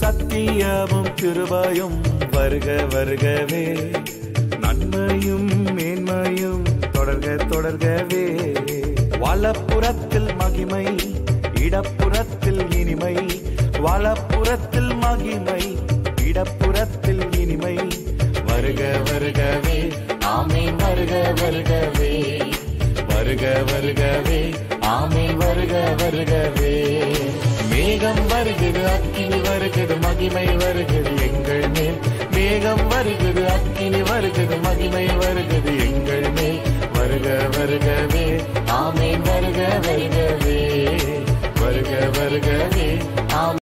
சத்தியமும் கிருபையும் வருக வருகவே நன்மையும் மேன்மையும் தொடர்க தொடர்கவே வலப்புறத்தில் மகிமை இடப்புறத்தில் இனிமை வலப்புறத்தில் மகிமை இடப்புறத்தில் இனிமை வருக வருகவே ஆமீன் வருக வருகவே வருக வருகவே ஆமீன் வருக வருகவே மேகம் வருகிறது அக்கினி வருகிறது மகிமை வருகிறது எங்கள் மேல் மேகம் வருகிறது அக்கினி வருகிறது மகிமை வருகிறது எங்கள் மேல் வருக வருகவே ஆமீன் வருக வருகவே வருக வருகவே ஆமீன்